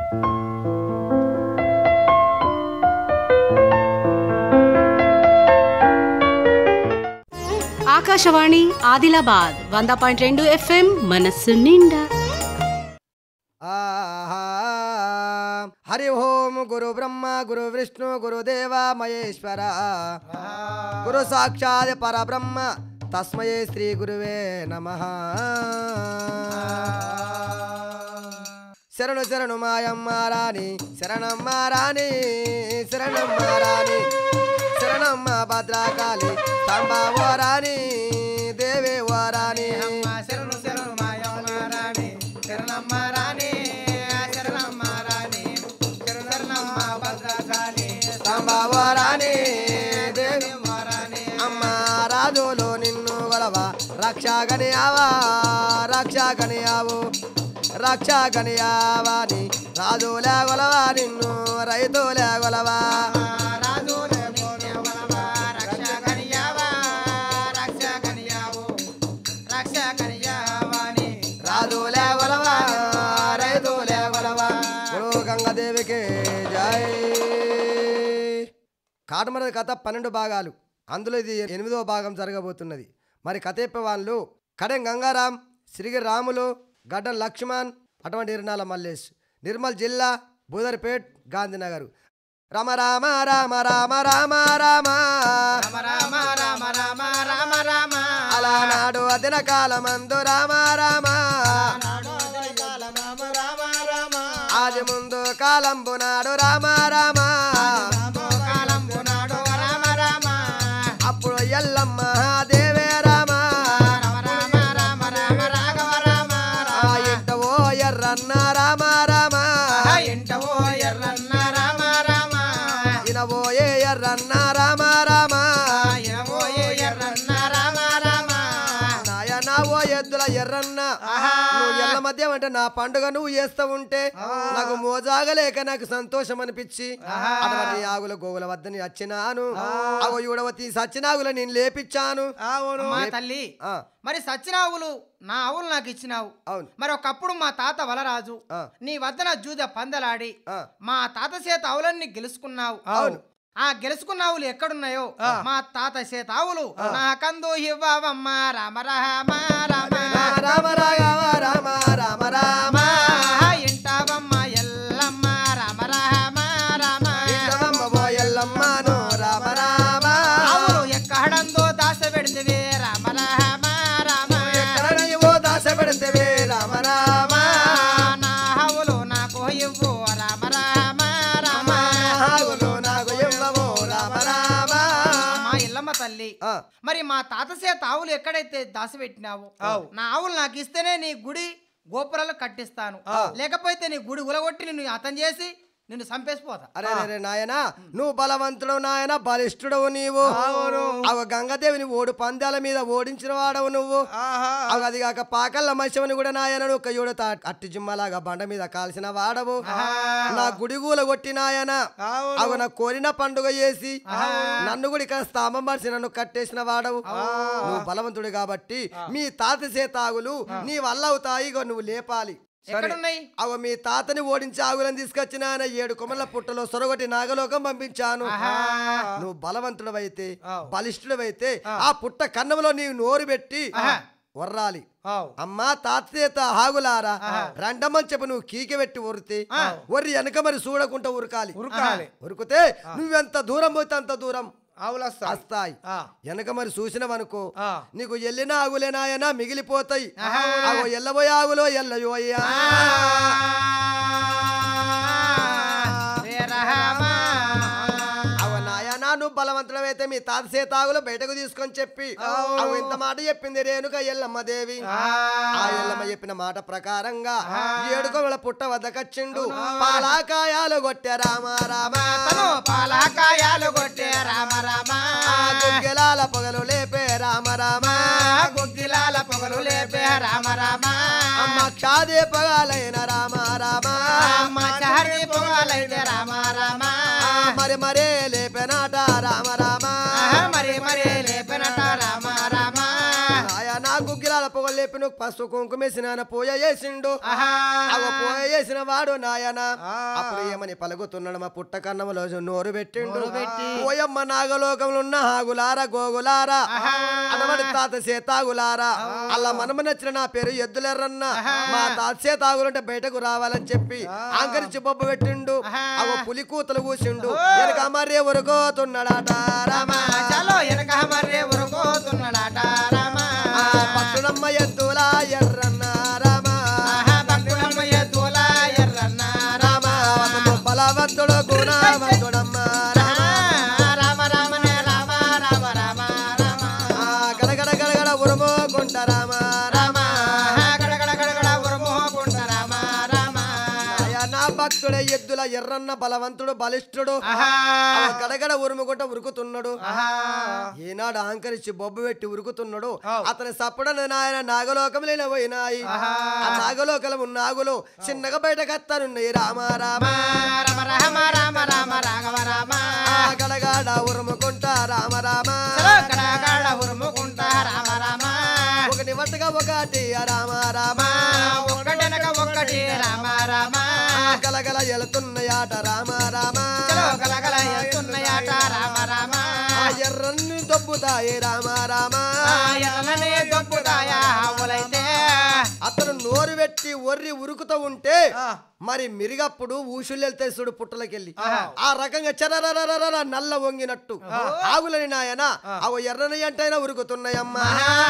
ఆకాశవాణి ఆదిలాబాద్ వంద పాయింట్ రెండు ఎఫ్ఎం మనస్సు నిండా ఆహా. హరి ఓం గురు బ్రహ్మ గురు విష్ణు గురుదేవ మహేశ్వర గురు సాక్షాత్ పరబ్రహ్మ తస్మయే శ్రీ గురువే నమ శరణు శరణు మాయమ్మ రాణి శరణమ్మ రాణి శరణమ్మ రాణి శరణమ్మ భద్రకాళి స్తంభ రాణి దేవి ఓ రాణి శరణు శరణు మాయమ్మ రాణి శరణమ్మ రాణి శరణమ్మ రాణి శరణమ్మ భద్రకాళి స్తంభ రాణి దేవి రాణి అమ్మ రాజులు నిన్ను గొలవ రక్షగని ఆవా రక్షగని ఆవు రక్షగని ఆవాని రాజులే గొలవ నిన్ను రైతులే గొలవ రాజులే గోనవలవా రక్ష కనియావా రక్ష కనియావు రక్ష కనియావాని రాజులే గొలవ రైతులే గొలవ గురు గంగదేవికి జై కాటమరది కథ పన్నెండు భాగాలు అందులో ఇది ఎనిమిదవ భాగం జరగబోతున్నది మరి కథ చెప్పే వాళ్ళు కడెం గంగారాం సిరిగి రాములు గడ్డ లక్ష్మణ్ అటువంటి ఇరునాల మల్లేష్ నిర్మల్ జిల్లా బూదర్పేట్ గాంధీనగర్ రామ రామ రామ రామ రామ రామ రామ రామ రామ రామ రామ రామ అలనాడు అదిన కాలమందు రామ రామ నాడు అదరి కాలం రామ రామ రామ ఆది ముందు కాలంబు నాడు రామ రామ రామో కాలంబు నాడు రామ రామ అప్పుడు ఎల్లమ్మ దేవే రామ రామ రామ రామ రామ రాఘవ రామ ఆ ఇంట ఓ ఎర్రన్న రామ రామ రామ ఇంటవో ఎర్రన్న రామ రామ ఇనబోయే ఎర్రన్న రామ రామ ఇనవో ఎర్రన్న రామ రామ నాయన ఓ ఎద్దుల ఎర్రన్న ఆహా. నువ్వు ఎల్ల మధ్య అంటే నా పండుగ నువ్వు చేస్తూ ఉంటే నాకు మోజాగలేక నాకు సంతోషం అనిపించి అటువంటి ఆగుల గోగుల వద్దని వచ్చినాను అగో యువతి సచ్చినాగుల నేను లేపించాను మా తల్లి ఆ, మరి సచ్చిన ఆవులు నా ఆవులు నాకు ఇచ్చినావు అవును మరి ఒకప్పుడు మా తాత వలరాజు ఆ. నీ వద్దన జూద పందలాడి ఆ. మా తాత చేత ఆవులన్నీ గెలుచుకున్నావు అవును. ఆ గెలుచుకున్న ఆవులు ఎక్కడున్నాయో మా తాత చేత ఆవులు నా కందు ఇవ్వవమ్మ రామ రామ రామ రామ రామ రామ రామ రామ ఇంటావమ్మ ఎల్లమ్మ రామ రామ రామ ఇష్టమమ్మ ఓ ఎల్లమ్మను రామ రామ ఆవులు ఎక్కడందో దాస పెడితే రామ రామ రామ ఎక్కడ నీవో దాస పెడితేవే రామ రామ నా ఆవులు నాకు ఇవ్వు రామ రామ రామ ఆగులు నాకు ఇవ్వవో రామ రామ మా ఇల్లమ్మ తల్లి ఆ, మరి మా తాత చేత ఆవులు ఎక్కడైతే దాచిపెట్టినావు నా ఆవులు నాకు ఇస్తేనే నీ గుడి గోపురాలు కట్టిస్తాను లేకపోతే నీ గుడి ఉలగొట్టి నిన్ను అతం చేసి నిన్ను చంపేసిపోతా అరే అరే నాయనా నువ్వు బలవంతుడు నాయన బలిష్ఠుడవు నీవు అవ గంగదేవిని ఓడు పందాల మీద ఓడించిన వాడవు నువ్వు అవ అది కాక పాకల్ల మత్స్యమని కూడా నాయన నువ్వు ఒక యువత అట్టి జిమ్మలాగా బండ మీద కాల్చిన వాడవు నా గుడిగూల కొట్టి నాయన అవ నా కోరిన పండుగ చేసి నన్ను కూడా ఇక్కడ స్తంభం పరిచి నన్ను కట్టేసిన వాడవు నువ్వు బలవంతుడు కాబట్టి మీ తాత చేతాగులు నీ వల్ల అవుతాయి ఇగో నువ్వు లేపాలి ఎక్కడున్నాయి అవ మీ తాతని ఓడించి ఆగులను తీసుకొచ్చిన ఆయన ఏడు కొమ్మల పుట్టలో సొరగొట్టి నాగలోకం పంపించాను నువ్వు బలవంతుడవైతే బలిష్ఠుడవైతే ఆ పుట్ట కన్నంలో నీవు నోరు పెట్టి వర్రాలి అమ్మా తాతేత ఆగులారా రండమని చెప్పి నువ్వు కీక పెట్టి ఒరితే ఒరి వెనక మరి చూడకుండా ఉరకాలి ఉరకాలి. ఉరికితే నువ్వెంత దూరం పోతే అంత దూరం ఆవులు వస్తాయి వస్తాయి ఆ. వెనక మరి చూసినవనుకో ఆ. నీకు ఎల్లిన ఆగులేనాయనా మిగిలిపోతాయి అగో ఎల్లబోయే ఆగులో ఎల్లయోయ్యా అవ నాయనా నువ్వు బలవంతుడమైతే మీ తాత సీతాగులు బయటకు తీసుకొని చెప్పి అవు ఇంత మాట చెప్పింది రేణుక ఎల్లమ్మ దేవి ఆ ఎల్లమ్మ చెప్పిన మాట ప్రకారంగా ఏడుకోవల పుట్ట వద్దకచ్చిండు పాలాకాయాలు కొట్టే రామ రామ తను పాలకాయాలు కొట్టే రామ రామ ఆ దుర్గెలాల పొగలు లేపే రామ రామ గుగ్గిలాల పొగలు లేపే రామ రామ అమ్మ క్షాదే పగాలైన రామ రామ అమ్మ చహరి పొగలైతే రామ రామ ఆ మరి మరే లేపెనాట రామ రామ మరి మరి లేపినట రామ రామ నాయనా గుగ్గిలాల పొగలు లేపిన చేసిండు పసుపు కుంకుమేసి నాయన పోయ చేసిండు అవ పోయ చేసిన వాడు నాయన అప్పుడు ఏమని పలుకుతున్నాడు మా పుట్ట కన్నములో నోరు పెట్టిండు పోయమ్మ నాగలోకంలో ఉన్న ఆగులారా గోగులారా అనబడి తాత సేతాగులారా అలా మనము నచ్చిన నా పేరు ఎద్దులెర్రన్న మా తాత సేతాగులంటే బయటకు రావాలని చెప్పి ఆంకరించి బొబ్బ పెట్టిండు అవ పులి కూతలు కూసిండు వెనక మరే ఉరుకోతున్నాడట రామా చలో వెనక మర్రే ఉరుకోతున్నాడట రామ ఆ పట్టుడమ్మ ఎద్దులా ఎర్రన్న రామా భక్తుడమ్మ ఎద్దుల ఎర్రన్న రామ అతను బలవంతుడు గుణవంతుడమ్మ రామ రామ రామనే రామ రామ రామ రామ ఆ గడగడ గడగడ ఉరుమోకుంట రామ రామ గడగడ గడగడ ఉరుముకుంట రామ రామ అయ్యా నా భక్తుడే ఎద్దుల ఎర్రన్న బలవంతుడు బలిష్ఠుడు ఆ గడగడ ఉరుముకుంట ఉరుకుతున్నాడు ఏనాడు ఆంకరించి బొబ్బు పెట్టి ఉరుకుతున్నాడు అతని సప్పుడన నాయన నాగలోకములైన పోయినాయి ఆ నాగలోకము నాగులు చిన్నగా బయటకు వస్తానున్నాయి రామ రామ రామ రామ రామ రామ రాఘవ రామ ఆ గడగడ ఉరుముకుంట రామ రామ గడగడ ఉరుముకుంట రామ రామ ఒకటి వట్టుగా ఒకటి ఆ రామ రామ ఒక్కటెనక ఒక్కటి రామ రామ ఆ గలగల ఎలుతున్నాయాట రామ రామ చలో గలగల ఎత్తున్నాయట రామ రామ ఆ ఎర్రన్ని దొబ్బుతాయి రామ రామ ఎర్రనే దొబ్బుతాయా ఆవులైతే అతను నోరు పెట్టి ఒర్రి ఉరుకుతూ ఉంటే మరి మిరిగప్పుడు ఊసులు వెళ్తే చూడు పుట్టలకెళ్ళి ఆ రకంగా చరరరరర నల్ల వంగినట్టు ఆగులని నాయన అవ ఎర్రని అంటైనా ఉరుకుతున్నాయమ్మా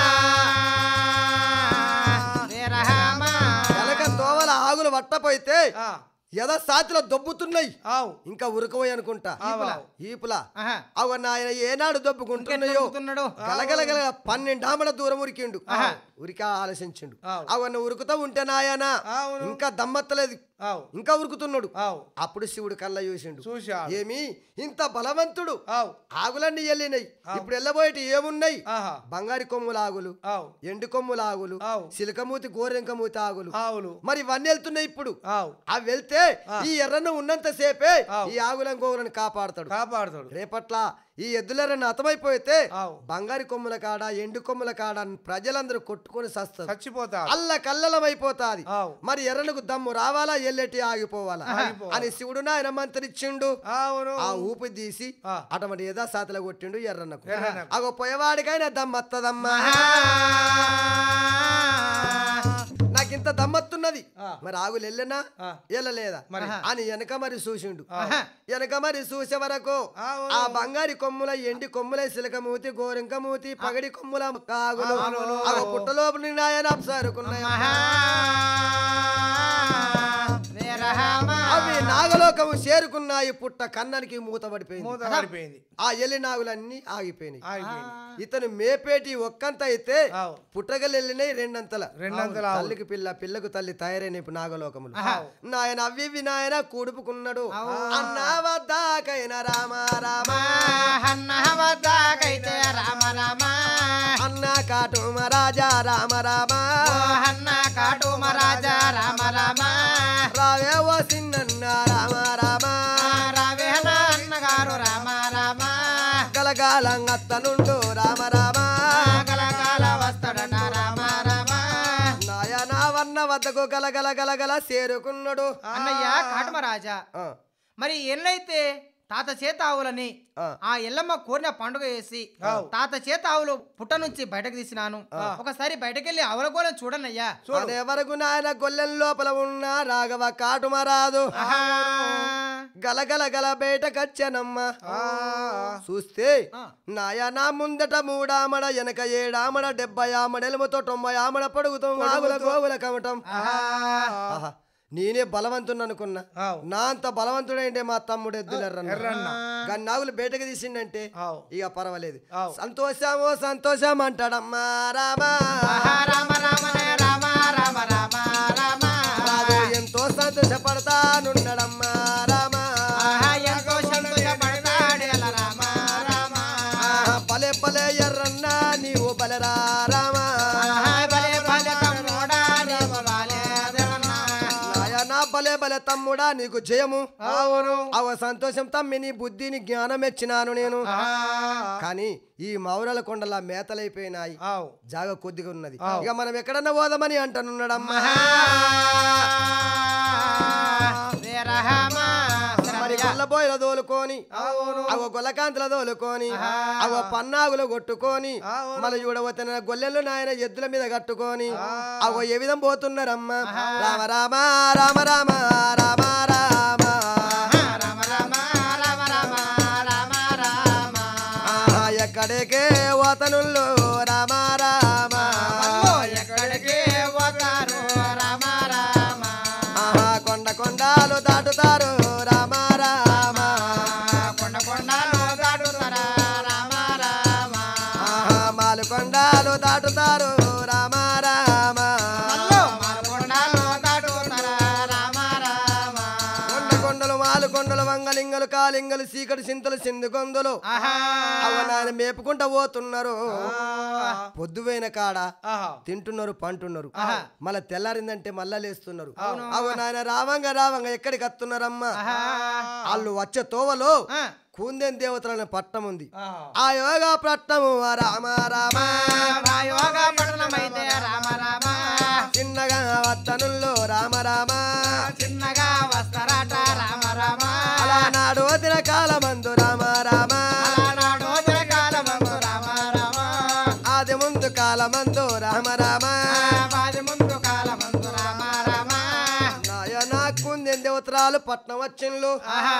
వీరహామ వెనక తోవల ఆగులు వట్టపోయితే ఎద సాతిలో దొబ్బుతున్నాయి ఆవు ఇంకా ఉరకబోయి అనుకుంటా ఈపులా ఆహా. అవ నాయన ఏనాడు దొబ్బుకుంటున్నాయో దొబ్బుతున్నాడు? గలగలగల పన్నెండు ఆమడ దూరం ఉరికిండు ఉరికి ఆలోచించిండు అవన్న ఉరుకుతా ఉంటే నాయన అవును. ఇంకా దమ్మత్తలేదు ఆవు ఇంకా ఉరుకుతున్నాడు ఆవు అప్పుడు శివుడు కళ్ళ చూసిండు చూశాడు. ఏమి ఇంత బలవంతుడు ఆవు ఆగులన్నీ వెళ్ళినాయి ఇప్పుడు వెళ్ళబోయేటి ఏమున్నాయి ఆహా బంగారు కొమ్ముల ఆగులు ఆవు ఎండు కొమ్ముల ఆగులు ఆవు. సిలకమూతి గోరెంకమూతి ఆగులు ఆవులు మరి ఇవన్నీ వెళ్తున్నాయి ఇప్పుడు ఆవు అవి వెళ్తే ఈ ఎర్రను ఉన్నంత సేపే ఆవు. ఈ ఆగులను గోగులను కాపాడతాడు కాపాడుతాడు రేపట్ల ఈ ఎద్దులెర్రను అతమైపోతే ఆవు. బంగారు కొమ్ముల కాడ ఎండు కొమ్ముల కాడ ప్రజలందరూ కొట్టుకొని సస్తారు చచ్చిపోతాడు అల్ల కల్లలమైపోతాది ఆవు. మరి ఎర్రలకు దమ్ము రావాలా ఎల్లెటి ఆగిపోవాలా ఆగిపోవాలా. అని శివుడు నాయన మంత్రిచ్చిండు అవును ఆ ఊపి తీసి ఆ. అటువంటి ఏదో సాతల కొట్టిండు ఎర్రన్నకు ఎర్రన్నకు. అగో పోయేవాడికైనా దమ్మత్తదమ్మా నాకింత దమ్మత్తున్నది ఆ. మరి ఆగులు వెళ్ళనా ఆ. వెళ్ళలేదా మరి. అని వెనక మరి చూసిండు ఆహా. వెనక మరి చూసే వరకు అవును. ఆ బంగారి కొమ్ముల ఎండి కొమ్ముల సిలక మూతి గోరింక మూతి పగడి కొమ్ముల కాగులు అవును. అగో పుట్టలోపలి నాయన అప్సారుకున్నాయి వీరహామ అవి నాగలోకము చేరుకున్నాయి పుట్ట కన్నానికి మూత పడిపోయింది మూత పడిపోయింది ఆ ఎల్లి నాగులన్నీ ఆగిపోయినాయి ఆగిపోయింది ఇతను మేపేటి ఒక్కంత అయితే ఆవు. పుట్టగలు వెళ్ళినాయి రెండంతల రెండంతల ఆవులు. తల్లికి పిల్ల పిల్లకు తల్లి తయారైన ఇప్పుడు నాగలోకములు నాయన అవి ఇవి నాయన కూడుపుకున్నాడు అన్నా వద్దాకైన రామ రామ అన్న వద్దకైతే రామ రామ అన్న కాటుమ రాజా రామ రామ అన్న కాటు మహారాజా రామ రామ రావే ఓ సిన్నన్న రామ రామ రావేన అన్నగారు రామ రామ గలగాలంగత్తనుండు రామ రామ కలకాల వస్తాడట రామ రామ నాయన వన్న వద్దకు గలగల గలగల చేరుకున్నాడు అన్నయ్య కాటమరాజా ఆ, మరి ఎన్నైతే తాత చేత ఆవులని ఆ. ఆ ఎల్లమ్మ కోరిన పండుగ వేసి తాత చేత ఆవులు పుట్ట నుంచి బయటకు తీసినాను ఒకసారి బయటకెళ్ళి ఆవుల గోళం చూడనయ్యా అదే వరకు నాయన గొల్లెం లోపల ఉన్న రాఘవ కాటుమరాదు గలగల గల బయటకచ్చనమ్మ చూస్తే నాయన ముందట మూడామడ వెనక ఏడామడ డెబ్బై ఆమడ ఎలుమతో తొంభై ఆమడ పడుగుతాం ఆగుల గోగుల కమటం ఆహా, నేనే బలవంతుని అనుకున్నా ఆవు. నా అంత బలవంతుడైంటే మా తమ్ముడు ఎద్దులెర్రన్న కానీ నాగులు బయటకు తీసిండంటే ఆవు. ఇక పర్వాలేదు ఆవు. సంతోషమో సంతోషం అంటాడమ్మా రామా రామ రామనే రామ రామ రామ రామ రాజు ఎంతో సంతోషపడతానున్నాడమ్మా రామా ఆహా, ఎంతో సంతోషపడతాడేల రామ రామ ఆహా, భలే భలే ఎర్రన్నా నీవు బలరా రామా ఆహా, భలే భలే తమ్ముడా నీవు బాలే దేవన్నా. నాయనా భలే భలే తమ్ముడు దేవుడా నీకు జయము అవును అవ సంతోషం తమ్మి నీ బుద్ధిని జ్ఞానం ఇచ్చినాను నేను కానీ ఈ మౌరల కొండల మేతలైపోయినాయి ఆవు జాగ కొద్దిగా ఉన్నది ఇక మనం ఎక్కడన్నా పోదామని అంటున్నాడమ్మా మరి గొల్లబోయిల దోలుకొని అవ గొల్లకాంతుల దోలుకొని అవ పన్నాగులు కొట్టుకొని మళ్ళీ చూడబోతే గొల్లెలు నాయన ఎద్దుల మీద కట్టుకొని అవ ఏ విధం పోతున్నారమ్మా రామ రామ రామ రామ రామ రామ ఆహా, ఎక్కడికే ఓతనుల్లో రామ రామ ఎక్కడికి పోతారు రామ రామ ఆహా, కొండ కొండాలు దాటుతారు రామ రామ కొండ కొండలు దాటుతారా రామ రామ ఆహా, మాలు కొండాలు దాటుతారు రామ రామ మల్లో మాలకొండలు దాటుతారా రామ రామ కొండ కొండలు మాలు కొండలు వంగలింగలు కాలింగలు చీకటి చింతలు సింధు గొందులు ఆహా అవ నాయన మేపుకుంటా పోతున్నారు పొద్దువైన కాడ ఆహా తింటున్నారు పంటున్నారు మళ్ళా తెల్లారిందంటే మళ్ళా లేస్తున్నారు అవ నాయన రావంగా రావంగా ఎక్కడికి వస్తున్నారమ్మా వాళ్ళు వచ్చే తోవలో ఆ. కుందేన్ దేవతలనే పట్టణం ఉంది ఆహా ఆ యోగా పట్టణము ఆ రామ రామ రాయోగ పట్టణమైతే రామ రామ చిన్నగా వత్తనుల్లో రామ రామ చిన్నగా వస్తారట రామ రామ అలా నాడు వదిన కాలమందు రామ రామ నాడు కాలమందు రామ రామ ఆది ముందు కాలమందు రామ రామ పాది ముందు కాలమందు రామ రామ నాయన కుందేన్ దేవతరాలు పట్నం వచ్చిండ్లు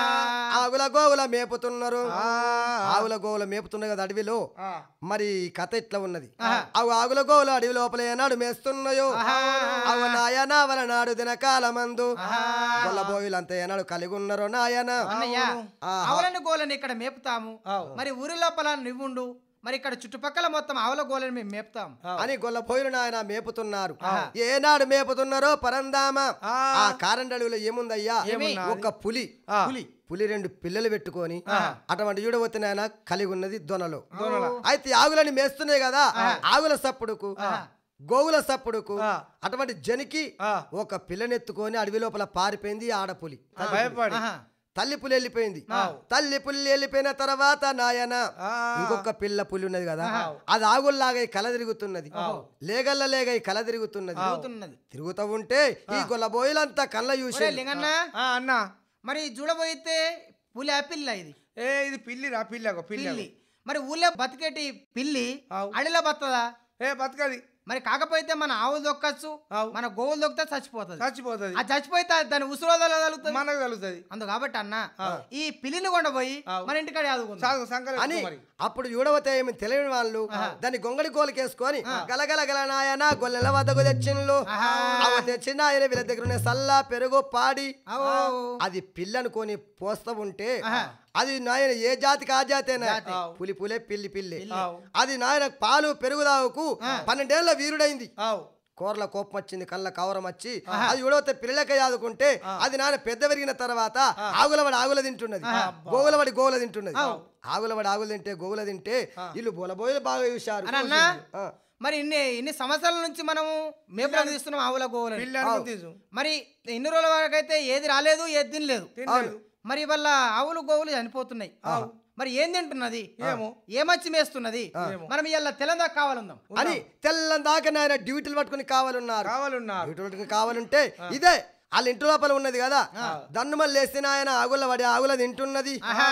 ఆగుల గోగుల మేపుతున్నారు ఆవుల గోవుల మేపుతున్నారు కదా అడవిలో మరి ఈ కథ ఇట్లా ఉన్నది అవి ఆగుల గోవులు అడవి లోపల ఏనాడు మేస్తున్నాయో అవి నాయన వల నాడు దినకాలమందు గొల్లబోయులంతా ఏనాడు కలిగి ఉన్నారో నాయన అన్నయ్య ఆహా. ఆవులని గోలని ఇక్కడ మేపుతాము ఆవు. మరి ఊరి లోపల నువ్వుండు మరి ఇక్కడ చుట్టుపక్కల మొత్తం ఆవుల గోలని మేము మేపుతాం అని గొల్లబోయులు నాయన మేపుతున్నారు ఏనాడు మేపుతున్నారో పరందామ ఆ కారండడుగులో ఏముందయ్యా ఒక పులి పులి పులి రెండు పిల్లలు పెట్టుకొని అటువంటి చూడబోతే నాయన కలిగి ఉన్నది దొనలో అయితే ఆగులని మేస్తున్నాయి కదా ఆగుల సప్పుడుకు గోవుల సప్పుడుకు అటువంటి జనికి ఒక పిల్లనెత్తుకొని అడవి లోపల పారిపోయింది ఈ ఆడపులి భయపడి ఆహా. తల్లి పులి వెళ్ళిపోయింది తల్లి పులి వెళ్ళిపోయిన తర్వాత నాయన ఇంకొక పిల్ల పులి ఉన్నది కదా అది ఆగుల్లాగా ఈ కల తిరుగుతున్నది లేగల్ల లేగ ఈ కల తిరుగుతున్నది అవుతున్నది తిరుగుతూ ఉంటే ఈ గొల్లబోయిలంతా కళ్ళ చూసి ఒరే లింగన్న ఆ, అన్నా మరి చూడబోయితే పులి ఆ పిల్ల ఇది ఏ ఇది పిల్లిరా పిల్లగో పిల్లి పిల్లి మరి ఊళ్ళో బతికేటి పిల్లి ఆవు. అడిలో బతదా ఏ బతకది మరి కాకపోతే మన ఆవులు దొక్కచ్చు ఆవు. మన గోవులు దొక్కితే చచ్చిపోతుంది చచ్చిపోతుంది ఆ చచ్చిపోతే దాని ఉసురోదలు తగులుతుంది మనకు కలుగుతుంది అందు కాబట్టి అన్న ఈ పిల్లిని కొండపోయి మన ఇంటికాడ ఆదుకుందాం సంకలం అని మరి అప్పుడు చూడవతే ఏమి తెలియని వాళ్ళు దాన్ని గొంగళి కోలికేసుకొని గలగల గల నాయన గొల్లెల వద్దకు తెచ్చిండ్లు అవ తెచ్చిన ఆయన వీళ్ళ దగ్గర ఉన్న సల్ల పెరుగు పాడి అవో. అది పిల్లను కొని పోస్తా ఉంటే అది నాయన ఏ జాతికి ఆ జాతేనా పులి పులే పిల్లి పిల్లి అది నాయన పాలు పెరుగు తాగుకు పన్నెండేళ్ల వీరుడైంది ఆవు కూరల కోపం వచ్చింది కళ్ళ కవరం వచ్చి అది చూడవతే పిల్లలక యాదుకుంటే అది నాన్న పెద్ద పెరిగిన తర్వాత ఆగులవాడి ఆగుల తింటున్నది గోగులవాడి గోగుల తింటున్నది ఆగులవాడి ఆగులు తింటే గోగుల తింటే వీళ్ళు బోలబోయలు బాగా చూశారు అని అన్నా ఆ. మరి ఇన్ని ఇన్ని సంవత్సరాల నుంచి మనము మేపులకు తీస్తున్నాం ఆవుల గోవులని పిల్లని తీసు మరి ఇన్ని రోజుల వరకు అయితే ఏది రాలేదు ఏది తినలేదు తినలేదు మరి వల్ల ఆవులు గోవులు చనిపోతున్నాయి మరి ఏం తింటున్నది ఏమో. ఏమచ్చి మేస్తున్నది మనం ఇవాళ తెలంగాణ కావాలందాం అని తెల్లం దాకా నాయన డ్యూటీలు పట్టుకుని కావాలన్నారు కావాలన్నారు డ్యూటీలు పట్టుకుని కావాలంటే ఇదే వాళ్ళ ఇంటి లోపల ఉన్నది కదా దన్ను మళ్ళీ వేసిన ఆయన ఆగుల వాడి ఆగుల తింటున్నది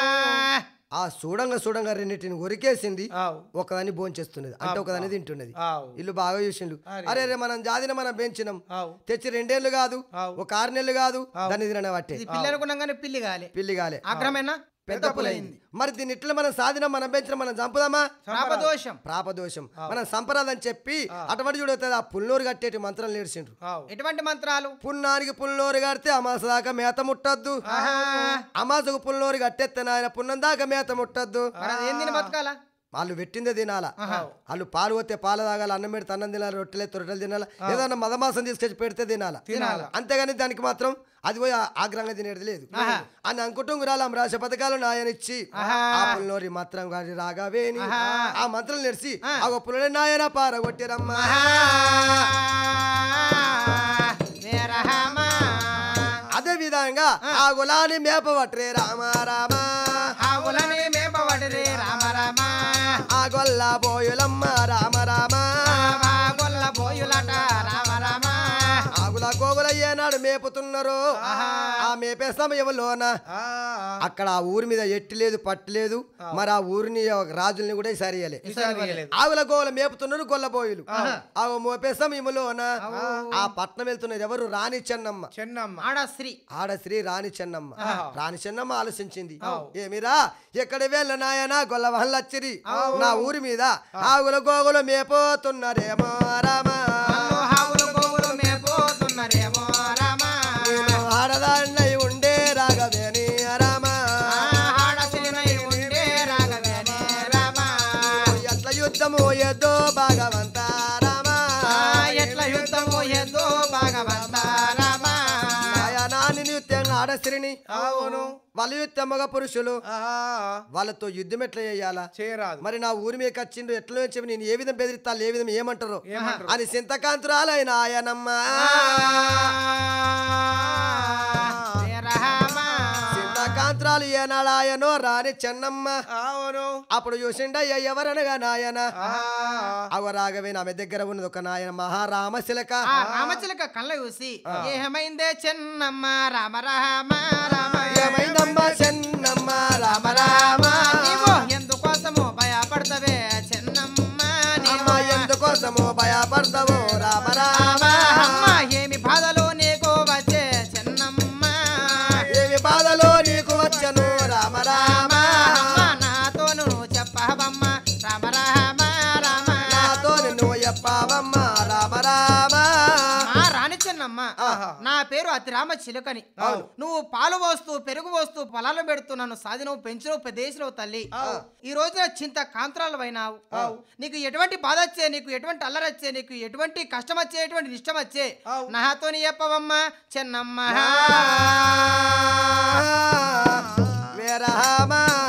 ఆ చూడంగా చూడంగా రెండింటిని ఒరికేసింది ఆవు ఒకదాన్ని భోంచేస్తున్నది అంటే ఒకదాన్ని తింటున్నది ఆవు ఇల్లు బాగా చూసిండు అరే రే మనం జాదిన మనం పెంచినాం ఆవు తెచ్చి రెండేళ్లు కాదు ఒక ఆరు నెలలు కాదు దాన్ని తిననే పట్టే ఇది పిల్లి అనుకున్నాం కానీ పిల్లి కాలే పిల్లి కాలే ఆగ్రహమేనా పెద్ద పులైంది మరి దీన్ని ఇట్లా మనం సాధిన మనం పెంచిన మనం చంపుదామా పాపదోషం ప్రాపదోషం మనం సంపరాదని చెప్పి అటువంటి చూడవుతుంది ఆ పుల్లూరు కట్టేటి మంత్రం నేర్చిండ్రు ఆవు ఎటువంటి మంత్రాలు పున్నానికి పుల్లూరు కడితే అమాస దాకా మేత ముట్టద్దు అమాసకు పుల్లూరు కట్టేస్తే నాయన పున్నం దాకా మేత ముట్టద్దు మరి అది ఏం తిని బతకాలా వాళ్ళు పెట్టిందే తినాలా వాళ్ళు పాలు పోతే పాలు తాగాలి అన్నం పెడితే అన్నం తినాలి రొట్టెలే రొట్టెలు తినాలి ఏదన్నా మదమాసం తీసుకొచ్చి పెడితే తినాలా తినాలా. అంతేగాని దానికి మాత్రం అది పోయి ఆ- ఆగ్రహంగా తినేది లేదు అని అనుకుంటూ రాలం రాసే పథకాలు నాయనిచ్చి ఆ పుల్లూరి మాత్రం గారి రాగావేని ఆ మంత్రం నెరిసి ఆ పుల్లడి నాయన పారగొట్టిరమ్మా వేరహమా. అదే విధంగా ఆ గులాని మేపవట్రే రామ రామ ఆవులని మేపవడిరే రామ రామ ఆ గొల్ల బోయులమ్మ రామ రామ ఆ గొల్ల పోయులట రామ రామ ఆగుల గోగుల ఏనాడు మేపుతున్నారు ఆ మేపే సమయంలోన ఆ, అక్కడ ఆ ఊరి మీద ఎట్టి లేదు పట్టు లేదు మరి ఆ ఊరిని ఒక రాజుల్ని కూడా సరియలే ఈసారి ఇయ్యలేదు. ఆవుల గోవుల మేపుతున్నారు గొల్లబోయులు ఆ మోపే సమయంలోన ఆ పట్నం వెళ్తున్నది ఎవరు రాణి చెన్నమ్మ చెన్నమ్మ ఆడశ్రీ ఆడ శ్రీ రాణి చెన్నమ్మ రాణి చెన్నమ్మ ఆలోచించింది ఏమిరా ఎక్కడ వెళ్ళ నాయనా గొల్ల వాళ్ళచ్చిరి నా ఊరి మీద ఆవుల గోగులు మేపోతున్నారేమో రామా నన్ను ఆవులు గోవులు మేపోతున్నారేమో రామ నేను ఆడదాన్నై ఉండే రాగవేని రామా ఆడశ్రీనై ఉండే రాఘవేనే రామ ఎట్ల యుద్ధము ఎద్దో భాగవంత రామా ఆ, ఎట్ల యుద్ధము ఎందో భాగవంత రామ నాయనాని నిత్యం ఆడశ్రీని అవును వాళ్ళ యుద్ధం మగ పురుషులు ఆ, వాళ్ళతో యుద్ధం ఎట్లా చేయాలా చేయరాదు మరి నా ఊరి మీద వచ్చిండ్రు ఎట్లా చెప్పి నేను ఏ విధం బెదిరిస్తాను ఏ విధం ఏమంటారు ఏమంటారు? అని చింతకాంతురాలైన ఆయనమ్మ జయ రామ చింతకాంతురాలు ఏనాడు ఆయనో రాని చెన్నమ్మ అవును అప్పుడు చూసిండయ్య ఎవరనగా నాయన ఆ, అవ రాఘవేన ఆమె దగ్గర ఉన్నది ఒక నాయన మహారామశిలక ఆ రామచిలక కళ్ళ చూసి ఏమైందే చెన్నమ్మ రామ రామ రామ ఏమైందమ్మ చెన్నమ్మ రామ రామ నీవు ఎందుకోసము భయపడతావే చెన్నమ్మ అమ్మ నీవు ఎందుకోసము భయపడతావు రామ రామ అమ్మ ఏమి బాధలు నీకు వచ్చే చెన్నమ్మ ఏమి బాధలో నీకు వచ్చను రామ రామ అమ్మ నాతో నువ్వు చెప్పవమ్మ రామ రామ రామ నాతో నిన్ను చెప్పావమ్మ రామ రామ మా రాణి చెన్నమ్మ నా పేరు అతి రామ చిలుకని నువ్వు పాలు పోస్తూ పెరుగు పోస్తూ పొలాలు పెడుతూ నన్ను సాధినవు పెంచినవు పెద్దేసినవు తల్లి ఈ రోజున చింత కాంతరాలు అయినావు నీకు ఎటువంటి బాధ వచ్చే నీకు ఎటువంటి అల్లరి వచ్చే నీకు ఎటువంటి కష్టం వచ్చే ఎటువంటి ఇష్టం వచ్చే నాతోని చెప్పవమ్మ చెన్నమ్మ వీరహామ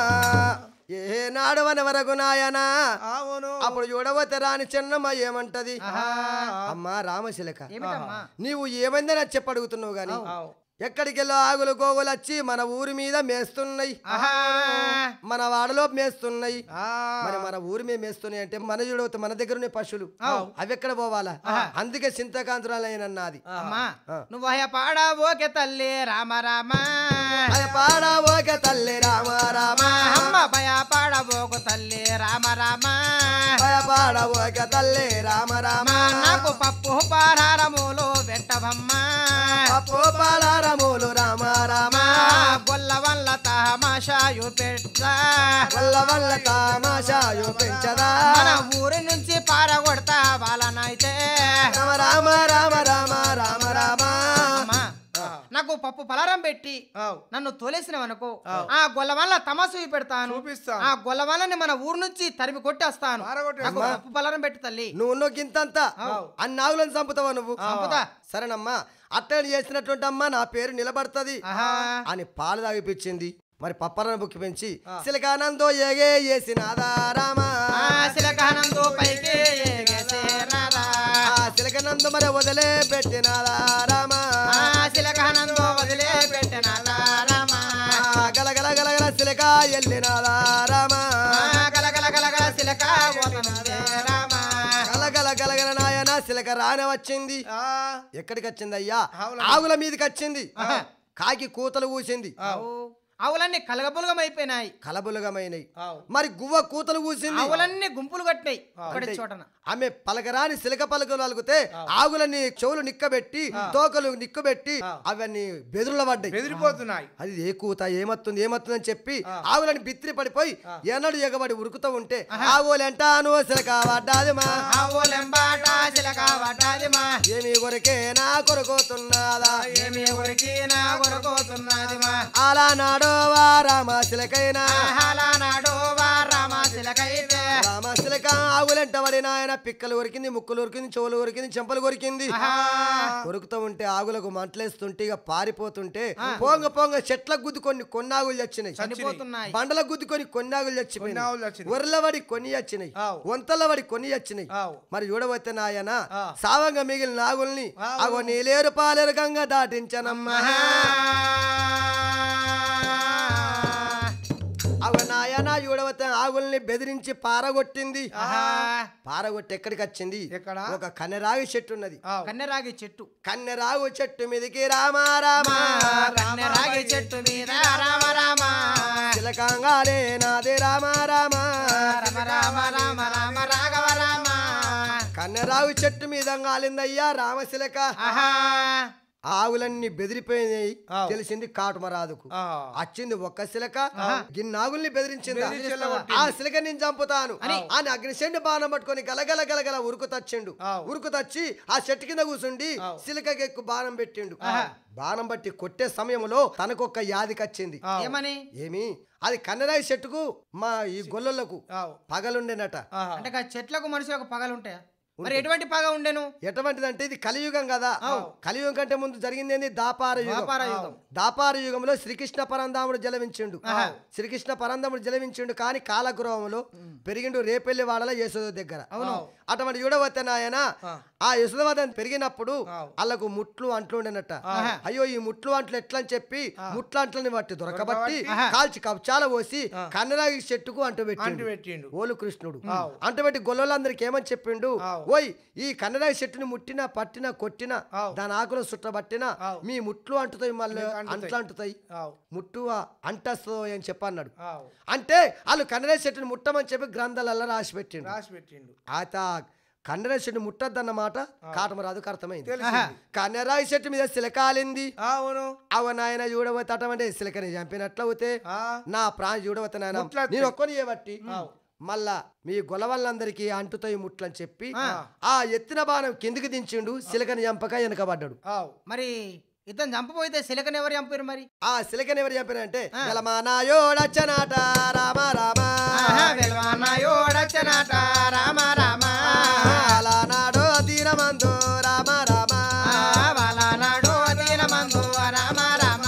ఏనాడు వన వరకు నాయనా అవును అప్పుడు చూడవతే రాని చెన్నమ్మ ఏమంటది అమ్మా రామశిలక ఏమిటమ్మా నీవు ఏమైందని అది చెప్పడుగుతున్నావు గాని ఎక్కడికి వెళ్ళో ఆగులు గోగులు వచ్చి మన ఊరి మీద మేస్తున్నాయి ఆహా. మన వాడలో మేస్తున్నాయి ఆ, మరి మన ఊరి మీద మేస్తున్నాయి అంటే మన చూడవతే మన దగ్గర ఉన్నాయి పశువులు అవి ఎక్కడ పోవాలా అందుకే చింతకాంతురాలైనన్నది అమ్మా నువ్వు అయ్యా పాడా ఓకే తల్లి రామ రామ అది పాడా ఓకే తల్లి రామ రామ అమ్మ భయ పాడబోకు తల్లి రామ రామ పాడ ఓకే తల్లి రామ రామ నాకు పప్పు పారారములు వెంటవమ్మా పప్పు పాలారములు రామ రామ గొల్ల వల్ల తమాషాయు పెట్ట వల్ల వల్ల తామాషాయు పెంచదా మన ఊరి నుంచి పారగొడతా వాళ్ళనైతే రామ రామ రామ రామ రామ రామ అమ్మా, నాకు పప్పు పలారం పెట్టి అవు. నన్ను తోలేసినవనుకో ఆ గొల్ల వల్ల తమాసు పెడతాను చూపిస్తాను. ఆ గొల్ల వల్లని మన ఊరు నుంచి తరిమి కొట్టేస్తాను పారగొట్టేస్తా. నాకు పప్పు పలారం పెట్టు తల్లి నువ్వు ఉన్నో గింతంతా అన్ని నాగులను చంపుతావా నువ్వు చంపుతా. సరేనమ్మా అట్టని చేసినటువంటి అమ్మ నా పేరు నిలబడుతుంది ఆహా. అని పాలు తాగిపించింది మరి పప్పరను బుక్కి పెంచి సిలకానందో ఏగే చేసినాదా రామ ఆ శిలకానందు పైకి ఎగసేనారా. ఆ సిలకనందు మరి వదిలే పెట్టినాదా రామ ఆ శిలకానందు వదిలే పెట్టిన రామా ఆ గలగల గలగల సిలక ఎల్లినాదా రామ ఆ గలగల గలగల శిలక పోతనుందే రామా గలగల గలగల నాయన సిలక రానే వచ్చింది ఆ, ఎక్కడికి వచ్చింది అయ్యా ఆవుల ఆవుల మీదకి వచ్చింది కాకి కూతలు కూసింది ఆవులన్నీ కలగబులగమైపోయినాయి కలబులగమైనయి అవు. మరి గువ్వ కూతలు కూసింది ఆవులన్నీ గుంపులు కట్టినాయి ఒకటి అంటే చోటన ఆమె పలకరాని సిలక పలకలు అలిగితే ఆవులని చెవులు నిక్కబెట్టి తోకలు నిక్కబెట్టి అవన్నీ బెదురుల పడ్డాయి బెదిరిపోతున్నాయి అది ఏ కూత ఏమత్తుంది ఏమత్తుంది అని చెప్పి ఆవులని బిత్తిరి పడిపోయి ఎన్నడు ఎగబడి ఉరుకుతూ ఉంటే ఆవులంటాను సిలక పడ్డాది మా ఆవులెంబాట శిలక పడ్డాది మా ఏమి కొరకే నా కొరకోతున్నదా ఏమి ఊరికి నా కొరకోతున్నది మా అలా నాడో వా రామ సిలకైనా ఆహాల నాడు వా రామ శిలకైతే రామ సిలక ఆవులంట పడి పడి నాయన పిక్కలు కొరికింది ముక్కలు కొరికింది చెవులు కొరికింది చెంపలు కొరికింది కొరుకుతూ ఉంటే ఆగులకు మంటలేస్తుంటే ఇక పారిపోతుంటే పోంగ పోంగ చెట్లకు గుద్దు కొన్ని కొన్నాగులు చచ్చినాయి చనిపోతున్నాయి బండల గుద్దు కొన్ని కొన్నాగులు చచ్చిపోయినాయి కొన్నాగులు చచ్చినాయి. ఒర్ల వడి కొన్ని చచ్చినాయి ఆవ్. వంతల వడి కొన్ని చచ్చినాయి ఆవ్. మరి చూడవతే నాయన ఆ. సావంగా మిగిలిన నాగుల్ని ఆవ్. అగో నీలేరు పాలేరు గంగ దాటించనమ్మా అవ నాయన చూడవతే ఆగుల్ని బెదిరించి పారగొట్టింది పారగొట్టి ఎక్కడికి వచ్చింది ఎక్కడ? ఒక కన్నెరాగి చెట్టు ఉన్నది ఆవ్. కన్నెరాగి చెట్టు కన్నెరాగు చెట్టు మీదకి రామా రామా కన్నెరాగి చెట్టు మీద రామ రామ చిలకంగాలే నాదే రామా రామా రామ రామ రామ రామ రాఘవ రామ కన్నెరాగు చెట్టు మీద గాలిందయ్యా రామశిలక ఆహా ఆవులన్నీ బెదిరిపోయినాయి ఆవ్. తెలిసింది కాటుమరాదుకు ఆ. వచ్చింది ఒక్క శిలక గిన్నాగుల్ని బెదిరించింది బెదిరించి వెళ్ళగొట్టింది. ఆ శిలక నేను చంపుతాను అని అగ్నిశెండు బాణం పట్టుకొని గలగల గలగల ఉరుకు తచ్చిండు ఆవ్. ఉరుకు తచ్చి ఆ చెట్టు కింద కూర్చుండి ఆవ్. శిలకకి ఎక్కువ బాణం పెట్టిండు బాణం బట్టి కొట్టే సమయంలో తనకొక్క యాదికచ్చింది ఆవ్. ఏమని ఏమి అది కన్నెరాయి చెట్టుకు మా ఈ గొల్లలకు ఆవ్. పగలుండేనట ఆహా. అంటే ఆ చెట్లకు మనుషులకు పగలు ఉంటాయా మరి ఎటువంటి పగ ఉండేను ఎటువంటిదంటే ఇది కలియుగం కదా కలియుగం కంటే ముందు జరిగింది ఏంది దాపార యుగం వ్యాపార యుగం దాపార యుగంలో శ్రీకృష్ణ పరంధాముడు జలవించిండు శ్రీకృష్ణ పరంధాముడు జలవించిండు కానీ కాలగృహంలో పెరిగిండు రేపెల్లి వాడల యశోద దగ్గర అవును అటువంటి యుడవత నాయన ఆ యశోదవదన్ పెరిగినప్పుడు ఆవ్. వాళ్ళకు ముట్లు అంట్లు ఉండేనట అయ్యో ఈ ముట్లు అంట్లు ఎట్లా అని చెప్పి ముట్లు అంట్లని బట్టి దొరకబట్టి కాల్చి కబ్చాల పోసి కన్నరాగి చెట్టుకు అంటు అంటు పెట్టిండు పెట్టిండు ఓలు కృష్ణుడు ఆవ్. అంటబెట్టి గొల్లలందరికి ఏమని చెప్పిండు ఆవ్. ఓయ్ ఈ కన్నరాగి చెట్టుని ముట్టినా పట్టినా కొట్టినా ఆవ్. దాని ఆకులు సుట్టబట్టినా ఆవ్. మీ ముట్లు అంటుతాయి మళ్ళీ మీకు అంటుతాయి. అంట్లు అంటుతాయి ఆవ్. ముట్టు అంటస్తో అని చెప్పన్నాడు ఆవ్. అంటే వాళ్ళు కన్నరాగి చెట్టుని ముట్టమని చెప్పి గ్రంథాలలో రాసి పెట్టిండు రాసి పెట్టిండు ఆత కన్నరాగి చెట్టు ముట్టద్దన్నమాట కాటమరాదుకు అర్థమైంది తెలిసింది. కన్నరాగి చెట్టు మీద సిలకాలింది అవును అవ నాయన చూడబోతే అటువంటి సిలకని చంపినట్లయితే ఆ. నా ప్రాణం చూడబోతే నాయన ముట్లత్తాయి. నేను ఒక్కని చేయబట్టి ఆవ్. మళ్ళా మీ గొలవల్లందరికీ అంటుతాయి ముట్లని చెప్పి ఆ ఎత్తిన బాణం కిందికి దించిండు సిలకని చంపక వెనకబడ్డాడు ఆవ్. మరి ఇతను చంపపోతే సిలకని ఎవరు చంపారు మరి ఆ సిలకని ఎవరు చంపినంటే నాయోడచ్చనాట రామ రామ వెలవానాయోడచ్చనాట రామ రామ అలానాడో తీరమందు రామ రామ వాళ్ళనాడు దీనమందు రామ రామ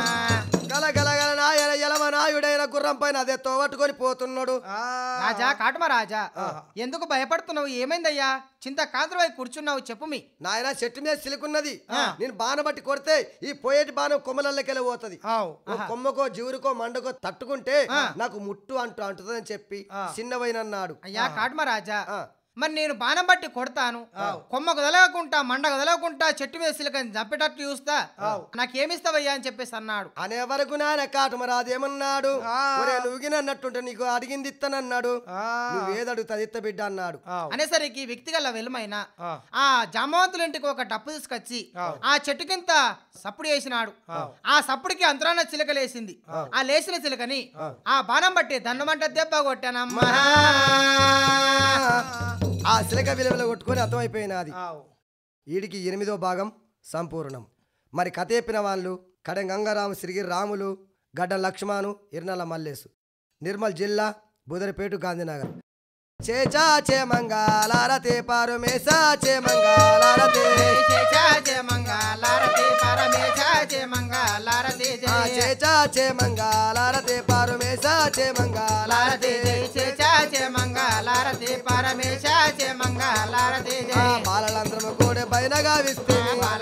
గల గల గల నాయన ఎలమ నాయుడైన గుర్రం పైన అదే తోవట్టుకొని పోతున్నాడు ఆ. రాజా కాటమ రాజా ఎందుకు భయపడుతున్నావు ఏమైందయ్యా చింత కాంతరవై కూర్చున్నావు చెప్పు మీ నాయన చెట్టు మీద సిలుకున్నది నేను బాణ బట్టి కొడితే ఈ పోయేటి బాణం కొమ్మలకెళ్ళి పోతుంది ఆవ్. ఓ కొమ్మకో జీవురికో మండకో తట్టుకుంటే నాకు ముట్టు అంటూ అంటుతుందని చెప్పి చిన్నవైనన్నాడు అయ్యా కాటమ రాజా ఆ. మరి నేను బాణం బట్టి కొడతాను కొమ్మ కదలకుంటా మండ కదలకుంటా చెట్టు మీద సిలకని చంపేటట్టు చూస్తా నాకేమిస్తావయ్యా అని చెప్పేసి అన్నాడు అనే వరకు నాయన కాటమరాదేమన్నాడు ఆ. ఒరే నువ్వుగినన్నట్టుంటే నీకు అడిగింది ఇత్తనన్నాడు ఆ. నువ్వేదడుగుతుంది ఇత్త బిడ్డ అన్నాడు ఆవ్. అనేసరికి వ్యక్తి గల వెలుమైన ఆ. ఆ జామవంతుల ఇంటికి ఒక డప్పు తీసుకొచ్చి ఆ చెట్టు కింద సప్పుడు వేసినాడు ఆ సప్పుడికి అంతరాన చిలకలేసింది ఆ లేచిన చిలకని ఆ బాణం బట్టి దండమంట దెబ్బ కొట్టానమ్మా ఆ సిలక విలువలు కొట్టుకొని అర్థమైపోయినది ఆవ్. వీడికి ఎనిమిదో భాగం సంపూర్ణం మరి కథ చెప్పిన వాళ్ళు కడెం గంగారాము సిరిగి రాములు గడ్డ లక్ష్మణు ఇర్నల మల్లేసు నిర్మల్ జిల్లా బుదరిపేట గాంధీనగర్ చేచా చే మంగాలారతే పారు మేసా చే మంగాలారతే ఆ చేచా చే మంగాలారతే పారు మేసా చే మంగాలారతే ఆ బాలలందరము కూడా బయనగా విస్తే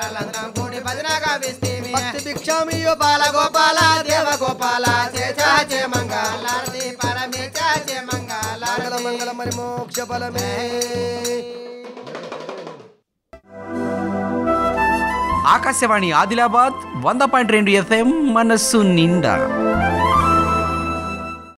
భక్తి భిక్షామియో బాలగోపాల దేవగోపాల చేచా చే మంగాల మంగళ మంగళ మరి మోక్ష ఫలమే ఆకాశవాణి ఆదిలాబాద్ వంద పాయింట్ రెండు ఎఫ్ఎం మనస్సు నిండా